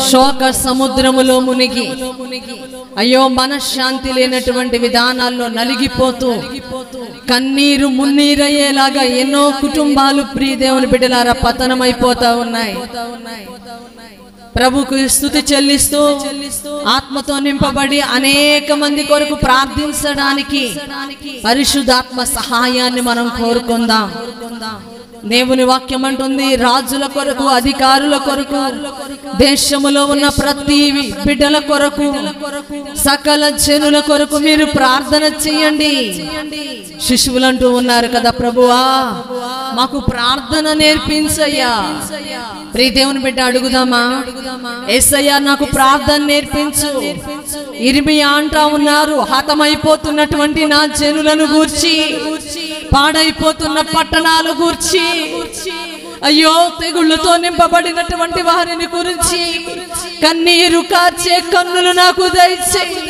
శోక సముద్రములో మునిగి అయ్యో మనశ్శాంతి లేనటువంటి విధానాల్లో నలిగిపోతూ కన్నీరు మున్నీరయ్యేలాగా ఎన్నో కుటుంబాలు ప్రియ దేవుని బిడ్డలారా పతనమైపోతా ఉన్నాయి ప్రభుకు స్థుతి చెల్లిస్తూ ఆత్మతో నింపబడి అనేక మంది కొరకు ప్రార్థించడానికి పరిశుద్ధాత్మ సహాయాన్ని మనం కోరుకుందాం దేవుని వాక్యం అంటుంది రాజుల కొరకు అధికారుల కొరకు దేశములో ఉన్న ప్రతి బిడ్డల కొరకు సకల జనుల కొరకు మీరు ప్రార్థన చేయండి శిశువులు అంటూ ఉన్నారు కదా ప్రభువా మాకు ప్రార్థన నేర్పించయ్యా ప్రియ దేవుని బిడ్డ అడుగుదామా ఎస్ఐయా నాకు ప్రార్థన నేర్పించు ఇరిమియా అంటా ఉన్నారు హతమైపోతున్నటువంటి నా జనులను గూర్చి పాడైపోతున్న పట్టణాలు గూర్చి అయ్యో తెగుళ్ళతో నింపబడినటువంటి వారిని గురించి కన్నీరు కార్చే కన్నులు నాకు దయచేయి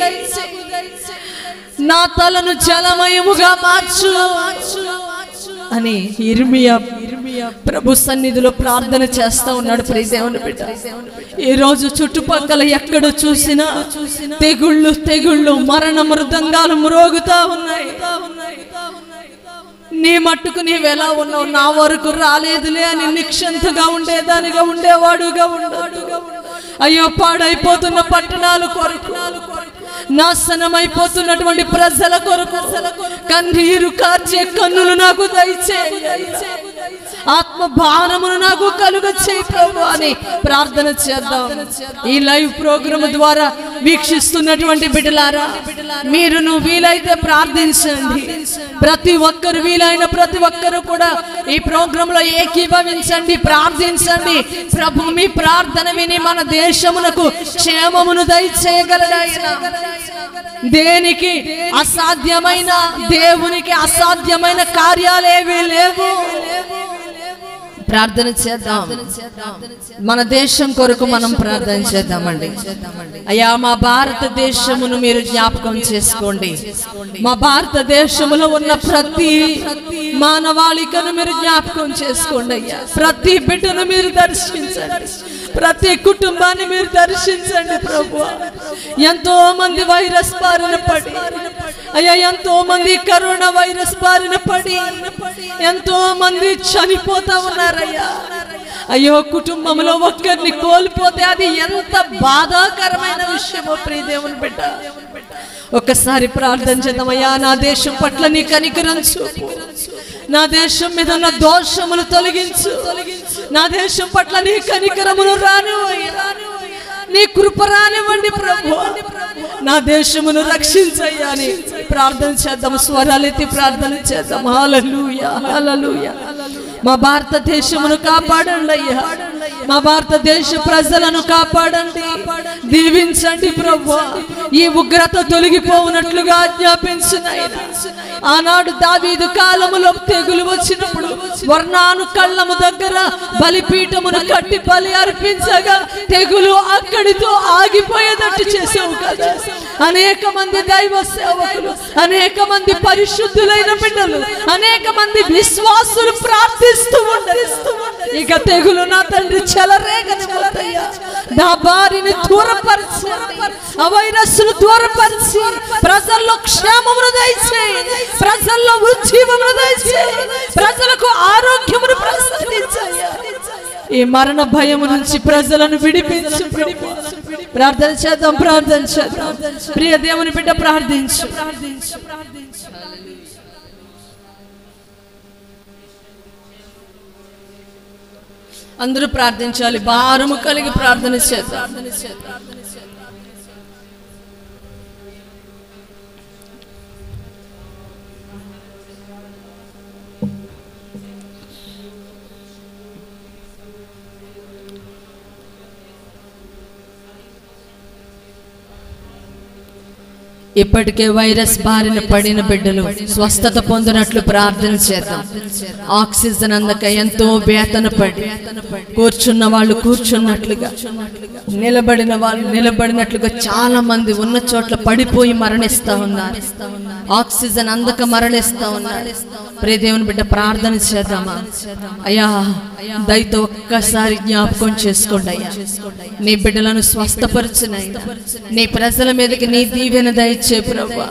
నా తలను జలమయముగా మార్చు అని ఇర్మియా ప్రభు సన్నిధిలో ప్రార్థన చేస్తా ఉన్నాడు ప్రియ దేవుని బిడ్డ ఈ రోజు చుట్టుపక్కల ఎక్కడ చూసినా తెగుళ్ళు తెగుళ్ళు మరణ మృదంగాలు మ్రోగుతా ఉన్నాయి నీ మట్టుకు నీవెలా ఉన్నావు నా వరకు రాలేదులే అని నిక్షంతగా ఉండేదానిగా ఉండేవాడుగా ఉన్నాడు అయ్యో పాడైపోతున్న పట్టణాలు కొరకు నాశనమైపోతున్నటువంటి ప్రజల కొరకు కన్నీరు కార్చే కన్నులు నాకు దయచేయి ఆత్మ భారమును నాకు కలుగ చేయి ప్రభు అని ప్రార్థన చేద్దాం ఈ లైవ్ ప్రోగ్రామ్ ద్వారా వీక్షిస్తున్నటువంటి బిడ్డలారా మీరును వీలైతే ప్రార్థించండి ప్రతి ఒక్కరు వీలైన ప్రతి ఒక్కరు కూడా ఈ ప్రోగ్రామ్ లో ఏకీభవించండి ప్రార్థించండి ప్రభు మీ ప్రార్థన విని మన దేశమునకు క్షేమమును దయచేయగలడాయన దేనికి అసాధ్యమైన దేవునికి అసాధ్యమైన కార్యాలేవీ లేవు ప్రార్థన చేద్దాం మన దేశం కొరకు మనం ప్రార్థన చేద్దామండి అయ్యా మా భారతదేశమును మీరు జ్ఞాపకం చేసుకోండి మా భారతదేశములో ఉన్న ప్రతి మానవాళికను మీరు జ్ఞాపకం చేసుకోండి అయ్యా ప్రతి బిడ్డను మీరు దర్శించండి ప్రతి కుటుంబాన్ని మీరు దర్శించండి ప్రభు ఎంతో మంది వైరస్ బారిన పడి అయ్యా ఎంతో మంది కరోనా వైరస్ బారిన పడి ఎంతో మంది చనిపోతా ఉన్నారయ్యా అయ్యో కుటుంబంలో ఒక్కరిని కోల్పోతే అది ఎంత బాధాకరమైన విషయమో ప్రియ దేవుని బిడ్డ ఒక్కసారి ప్రార్థన చేద్దామయ్యా నా దేశం పట్ల నీ కనికరం చూపు నా దేశం మీద ఉన్న దోషములు తొలగించు నా దేశం పట్ల నీ కనికరములు రాను నీ కృప రానివ్వండి ప్రభు నా దేశమును రక్షించయ్యా అని ప్రార్థన చేద్దాం స్వరాలెత్తి ప్రార్థన చేద్దాం హల్లెలూయా హల్లెలూయా మా భారతదేశమును కాపాడండి అయ్యా మా భారతదేశ ప్రజలను కాపాడండి దీవించండి ప్రభు ఈ ఉగ్రత తొలగిపోవునట్లుగా ఆజ్ఞాపించిన ఆనాడు దావీదు కాలములో తెగులు వచ్చినప్పుడు వర్ణాను కళ్ళము దగ్గర బలిపీఠమును కట్టి బలి అర్పించగా తెగులు అక్కడితో ఆగిపోయేటట్టు చేసావు కదా అనేక మంది దైవ సేవకులు అనేక మంది పరిశుద్ధులైన బిడ్డలు అనేక మంది విశ్వాసులు ప్రార్థిస్తూ ఉండరు ఇక తెగులు నా తండ్రి చెలరేగని పోతయ్యా. నా బారిని దూరపరిచి ఆ వైరస్ను దూరపరిచి ప్రజల్లో క్షేమమును దయచేయి ప్రజల్లో ఉజ్జీవమును దయచేయి ప్రజలకు ఆరోగ్యమును ప్రసాదించయ్యా ఈ మరణ భయము నుంచి ప్రజలను విడిపించు ప్రభు. ప్రార్థన చేద్దాం ప్రార్థన చేద్దాం ప్రియ దేవుని బిడ్డ ప్రార్థించు అందరూ ప్రార్థించాలి భారము కలిగి ప్రార్థన చేద్దాం ఇప్పటికే వైరస్ బారిన పడిన బిడ్డలు స్వస్థత పొందినట్లు ప్రార్థన చేద్దాం ఆక్సిజన్ అందక ఎంతో వేతన పడి కూర్చున్న వాళ్ళు కూర్చున్నట్లుగా నిలబడిన వాళ్ళు నిలబడినట్లుగా చాలా మంది ఉన్న చోట్ల పడిపోయి మరణిస్తా ఉన్నారు ఆక్సిజన్ అందక మరణిస్తా ఉన్నారు ప్రియ దేవుని బిడ్డ ప్రార్థన చేద్దామా అయ్యా దయతో ఒక్కసారి జ్ఞాపకం చేసుకోండి అయ్యా నీ బిడ్డలను స్వస్థపరచునైనా నీ ప్రజల మీదకి నీ దీవెన దయచే ప్రభా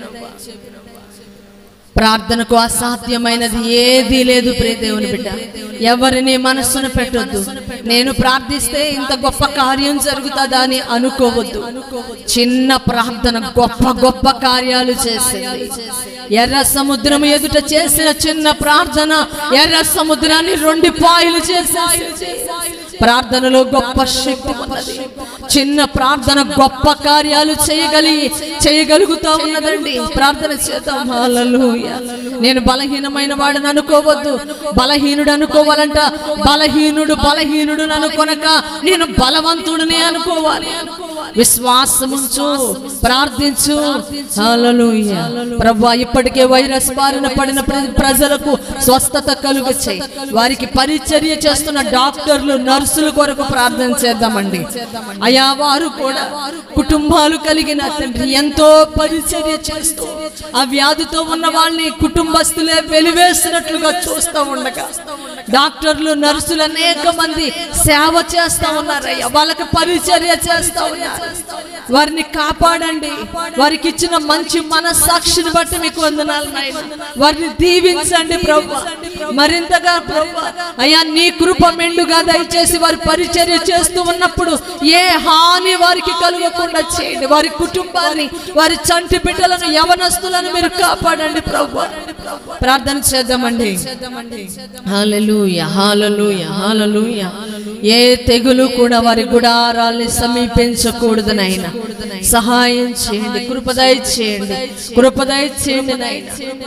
ప్రార్థనకు అసాధ్యమైనది ఏదీ లేదు ప్రియ దేవుని బిడ్డ ఎవరిని మనస్సును పెట్టొద్దు నేను ప్రార్థిస్తే ఇంత గొప్ప కార్యం జరుగుతుందా అని అనుకోవద్దు చిన్న ప్రార్థన గొప్ప గొప్ప కార్యాలు చేసింది ఎర్ర సముద్రం ఎదుట చేసిన చిన్న ప్రార్థన ఎర్ర సముద్రాన్ని రెండు పాయలు చేసేసి ప్రార్థనలో గొప్ప శక్తి ఉన్నది చిన్న ప్రార్థన గొప్ప కార్యాలు చేయగలిగి చేయగలుగుతా ఉన్నదండి ప్రార్థన చేద్దాం హల్లెలూయా నేను బలహీనమైన వాడిని అనుకోవద్దు బలహీనుడు అనుకోవాలంట బలహీనుడు బలహీనుడు అనుకొనక నేను బలవంతుడిని అనుకోవాలి విశ్వాసముంచు ప్రార్థించు హల్లెలూయా ప్రభు ఇప్పటికే వైరస్ బారిన పడిన ప్ర- ప్రజలకు స్వస్థత కలుగు చేయి వారికి పరిచర్య చేస్తున్న డాక్టర్లు నర్సుల కొరకు ప్రార్థన చేద్దామండి అయా వారు కూడా కుటుంబాలు కలిగిన తండ్రి ఎంతో పరిచర్య చేస్తూ ఆ వ్యాధితో ఉన్న వాళ్ళని కుటుంబస్తులే వెలివేసినట్లుగా చూస్తూ ఉండగా డాక్టర్లు నర్సులు అనేక మంది సేవ చేస్తా ఉన్నారయ్యా వాళ్ళకి పరిచర్య చేస్తా ఉన్నారు వారిని కాపాడండి వారికి ఇచ్చిన మంచి మనస్సాక్షిని బట్టి మీకు వందనాలు నాయన వారిని దీవించండి ప్రభు మరింతగా ప్రభు అయ్యా నీ కృప మెండుగా దయచేసి వారి పరిచర్య చేస్తూ ఉన్నప్పుడు ఏ హాని వారికి కలుగకుండా చేయండి వారి కుటుంబాన్ని వారి చంటి బిడ్డలను యవనస్తులను మీరు కాపాడండి ప్రభు ప్రార్థన చేద్దామండి హల్లెలూయా హల్లెలూయా హల్లెలూయా ఏ తెగులు కూడా వారి గుడారాల్ని సమీపించకూడదు నాయన సహాయం చేయండి కృపదయ చేయండి కృపదయ చేయండి నాయన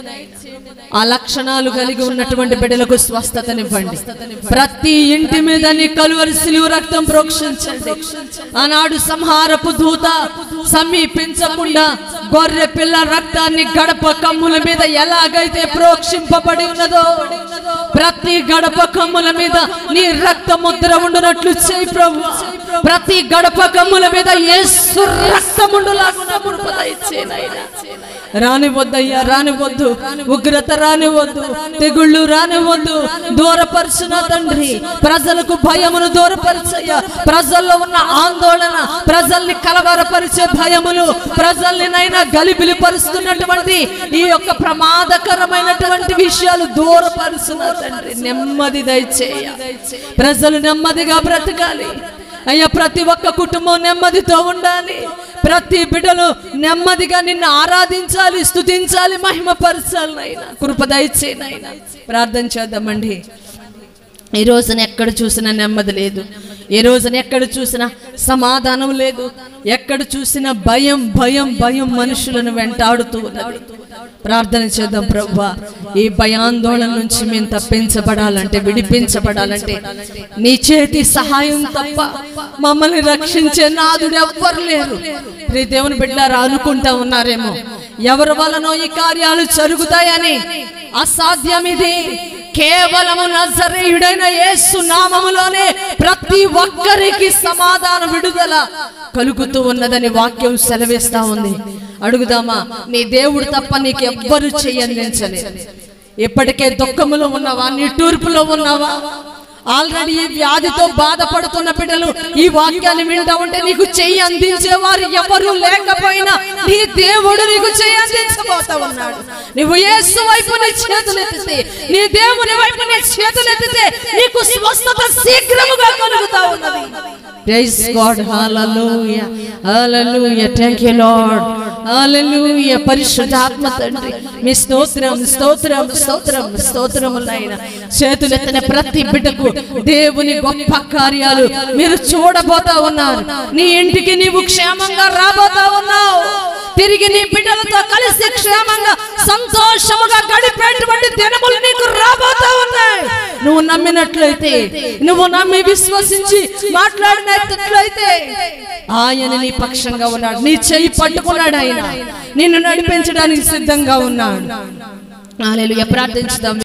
ఆ లక్షణాలు కలిగి ఉన్నటువంటి బిడ్డలకు స్వస్థతనివ్వండి ప్రతి ఇంటి మీద నీ కలువరి సిలువు రక్తం ప్రోక్షించండి ఆనాడు సంహారపు దూత సమీపించకుండా గొర్రె పిల్ల రక్తాన్ని గడప కమ్ముల మీద ఎలాగైతే ప్రోక్షింపబడి ఉన్నదో ప్రతి గడప కమ్ముల మీద నీ రక్త ముద్ర ఉండునట్లు చేయి ప్రభు ప్రతి గడప కమ్ముల మీద యేసు రక్తముండులాగున్న కృప దయచేయి నాయనా. రానివద్దయ్యా రానివద్దు ఉగ్రత రానివద్దు తెగుళ్ళు రానివద్దు దూరపరచున తండ్రి ప్రజలకు భయమును దూరపరచయ్యా ప్రజల్లో ఉన్న ఆందోళన ప్రజల్ని కలవరపరిచే భయములు ప్రజల్ని నైనా గలిబిలి పరుస్తున్నటువంటి ఈ యొక్క ప్రమాదకరమైనటువంటి విషయాలు దూరపరుచున తండ్రి నెమ్మది దయచేయ ప్రజలు నెమ్మదిగా బ్రతకాలి అయ్యా ప్రతి ఒక్క కుటుంబం నెమ్మదితో ఉండాలి ప్రతి బిడ్డలు నెమ్మదిగా నిన్ను ఆరాధించాలి స్తుతించాలి మహిమపరచాలి నాయనా కృప దయచేయి నాయనా ప్రార్థన చేద్దామండి ఈ రోజున ఎక్కడ చూసినా నెమ్మది లేదు ఈ రోజున ఎక్కడ చూసినా సమాధానం లేదు ఎక్కడ చూసినా భయం భయం భయం మనుషులను వెంటాడుతూ ఉన్నది ప్రార్థన చేద్దాం ప్రభా ఈ భయాందోళన నుంచి మేము తప్పించబడాలంటే విడిపించబడాలంటే నీ చేతి సహాయం తప్ప మమ్మల్ని రక్షించే నాదుడు ఎవ్వరు లేరు ప్రియ దేవుని బిడ్డారా అనుకుంటా ఉన్నారేమో ఎవరి వలనో ఈ కార్యాలు జరుగుతాయని అసాధ్యం ఇది కేవలము నజరేయుడైన యేసు నామములోనే ప్రతి ఒక్కరికి సమాధాన విడుదల కలుగుతూ ఉన్నదని వాక్యం సెలవిస్తా ఉంది అడుగుదామా నీ దేవుడు తప్ప నీకు ఎవ్వరు చెయ్యందించలేదు ఇప్పటికే దుఃఖములో ఉన్నావా నిట్టూర్పులో ఉన్నావా ఆల్రెడీ ఈ వ్యాధితో బాధపడుతున్న బిడ్డలు ఈ వాక్యాన్ని వింటా ఉంటే నీకు చెయ్యి అందించే వారు ఎవరు లేకపోయినా నీ దేవుడు నీకు చెయ్యి అందించబోతా ఉన్నాడు నువ్వు యేసు వైపు నీ చేతులెత్తితే నీ దేవుని వైపు నీ చేతులెత్తితే నీకు స్వస్థత శీఘ్రముగా కలుగుతా ఉన్నది praise God hallelujah hallelujah thank you lord hallelujah పరిశుద్ధాత్మ తండ్రి మీ స్తోత్రం స్తోత్రం స్తోత్రం స్తోత్రములైన చేతులెత్తిన ప్రతి బిడ్డకు దేవుని గొప్ప కార్యాలు మీరు చూడబోతా ఉన్నారు నీ ఇంటికి నీవు క్షేమంగా రాబోతా ఉన్నావు తిరిగి నీ బిడ్డలతో కలిసి క్షేమంగా సంతోషముగా గడిపేటువంటి దినములు నీకు రాబోతా ఉన్నాయి నువ్వు నమ్మినట్లయితే నువ్వు నమ్మి విశ్వసించి మాట్లాడినట్లయితే ఆయన నీ పక్షంగా ఉన్నాడు నీ చెయ్యి పట్టుకున్నాడు ఆయన నిన్ను నడిపించడానికి సిద్ధంగా ఉన్నాడు ప్రార్థించుదాం